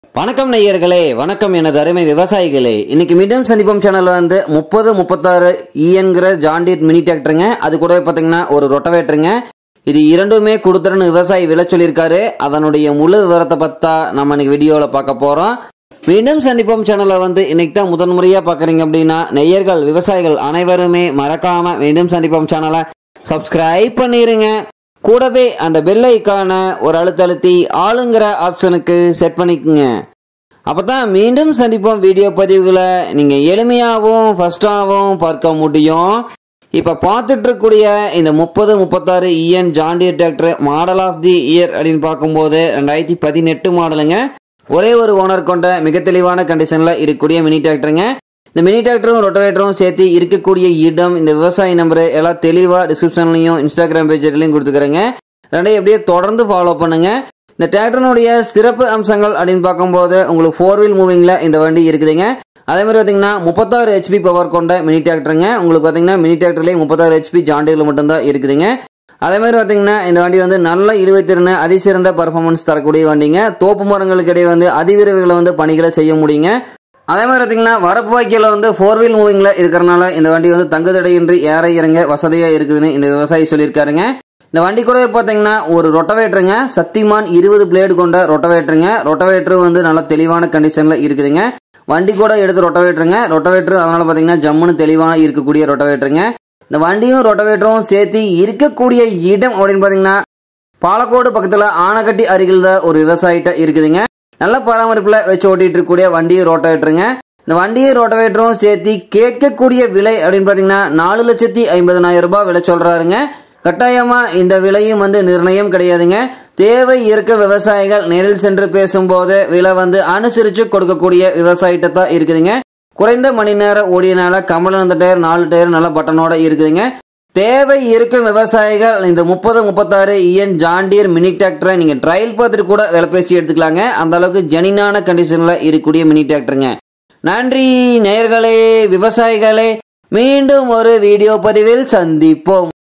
வணக்கம் நேயர்களே வணக்கம் எனது அருமை விவசாயிகளே இன்னைக்கு மீண்டும் சந்திப்போம் சேனல்ல வந்து முப்பது முப்பத்தாறு இஎன்கிற ஜாண்டீர் மினி டிராக்டருங்க அது கூட பார்த்தீங்கன்னா ஒரு ரொட்டவேட்டருங்க இது இரண்டுமே கொடுத்துருன்னு விவசாயி விலை சொல்லியிருக்காரு அதனுடைய முழு விவரத்தை பத்தா நம்ம இன்னைக்கு வீடியோவில் பார்க்க போகிறோம் மீண்டும் சந்திப்போம் சேனலை வந்து இன்னைக்கு தான் முதன் முறையாக பார்க்குறீங்க அப்படின்னா நெய்யர்கள் விவசாயிகள் அனைவருமே மறக்காம மீண்டும் சந்திப்போம் சேனலை சப்ஸ்கிரைப் பண்ணிடுங்க கூடவே அந்த பெல் ஐக்கான ஒரு அழுத்த அழுத்தி ஆளுங்கிற ஆப்ஷனுக்கு செட் பண்ணிக்கோங்க அப்போ தான் மீண்டும் சந்திப்போம் வீடியோ பதிவுகளை நீங்கள் எளிமையாகவும் ஃபஸ்ட்டாகவும் பார்க்க முடியும் இப்போ பார்த்துட்டு இருக்கக்கூடிய இந்த முப்பது முப்பத்தாறு EN John Deere tractor model of the year அப்படின்னு பார்க்கும்போது ரெண்டாயிரத்தி பதினெட்டு மாடலுங்க ஒரே ஒரு ஓனர் கொண்ட மிக தெளிவான கண்டிஷனில் இருக்கக்கூடிய மினி டிராக்டருங்க இந்த மினி டிராக்டரும் ரொட்டவேட்டரும் சேர்த்து இருக்கக்கூடிய இடம் இந்த விவசாய நம்பர் எல்லாம் தெளிவாக டிஸ்கிரிப்ஷன்லையும் இன்ஸ்டாகிராம் பேஜ்லையும் கொடுத்துக்கிறேங்க ரெண்டையும் எப்படியே தொடர்ந்து ஃபாலோ பண்ணுங்க இந்த டிராக்டரினுடைய சிறப்பு அம்சங்கள் அப்படின்னு பார்க்கும்போது உங்களுக்கு ஃபோர் வீல் மூவிங்கில் இந்த வண்டி இருக்குதுங்க அதே மாதிரி பார்த்தீங்கன்னா முப்பத்தாறு ஹெச்பி பவர் கொண்ட மினி டிராக்டருங்க உங்களுக்கு பார்த்தீங்கன்னா மினி டிராக்டர்லேயே முப்பத்தாறு ஹெச்பி ஜாண்டியில் மட்டும்தான் இருக்குதுங்க அதே மாதிரி பார்த்தீங்கன்னா இந்த வண்டி வந்து நல்ல இழுவைத்திறன் அதிசிறந்த பர்ஃபார்மன்ஸ் தரக்கூடிய வண்டிங்க தோப்பு மரங்களுக்கு இடையே வந்து அதிவிரைவுகளை வந்து பணிகளை செய்ய முடியுங்க அதே மாதிரி பார்த்தீங்கன்னா வரப்பு வாக்கியில் வந்து ஃபோர் வீல் மூவிங்கில் இருக்கிறனால இந்த வண்டி வந்து தங்குதடையின்றி ஏற இறங்க வசதியாக இருக்குதுன்னு இந்த விவசாயி சொல்லியிருக்காருங்க இந்த வண்டி கூட பார்த்தீங்கன்னா ஒரு ரொட்டவேட்டருங்க சக்திமான் இருபது பிளேடு கொண்ட ரொட்டவேட்டருங்க ரொட்டவேட்டர் வந்து நல்ல தெளிவான கண்டிஷனில் இருக்குதுங்க வண்டி கூட எடுத்து ரொட்டவேட்டருங்க ரொட்டவேட்டர் அதனால பார்த்தீங்கன்னா ஜம்முன்னு தெளிவான இருக்கக்கூடிய ரொட்டவேட்டருங்க இந்த வண்டியும் ரொட்டவேட்டரும் சேர்த்து இருக்கக்கூடிய இடம் அப்படின்னு பார்த்தீங்கன்னா பாலக்கோடு பக்கத்தில் ஆனக்கட்டி அருகில் தான் ஒரு விவசாயிட்ட இருக்குதுங்க நல்ல பராமரிப்பில் வச்சு ஓட்டிட்டு இருக்கக்கூடிய வண்டியும் ரோட்டவேட்டருங்க இந்த வண்டியும் ரோட்டவேட்டரும் சேர்த்து கேட்கக்கூடிய விலை அப்படின்னு பார்த்தீங்கன்னா நாலு லட்சத்தி ஐம்பதனாயிரம் ரூபாய் விலை சொல்கிறாருங்க கட்டாயமாக இந்த விலையும் வந்து நிர்ணயம் கிடையாதுங்க தேவை இருக்க விவசாயிகள் நேரில் சென்று பேசும்போது விலை வந்து அனுசரித்து கொடுக்கக்கூடிய விவசாயிட்ட தான் இருக்குதுங்க குறைந்த மணி நேரம் ஓடியனால கமலநந்த டயர் நாலு டயர் நல்ல பட்டனோட இருக்குதுங்க தேவை இருக்கும் விவசாயிகள் இந்த முப்பது முப்பத்தாறு இஎன் ஜாண்டியர் மினி டிராக்டரை நீங்கள் ட்ரையல் பார்த்துட்டு கூட விலை பேசி எடுத்துக்கலாங்க அந்த அளவுக்கு ஜெனினான கண்டிஷனில் இருக்கக்கூடிய மினி டிராக்டருங்க நன்றி நேயர்களே விவசாயிகளே மீண்டும் ஒரு வீடியோ பதிவில் சந்திப்போம்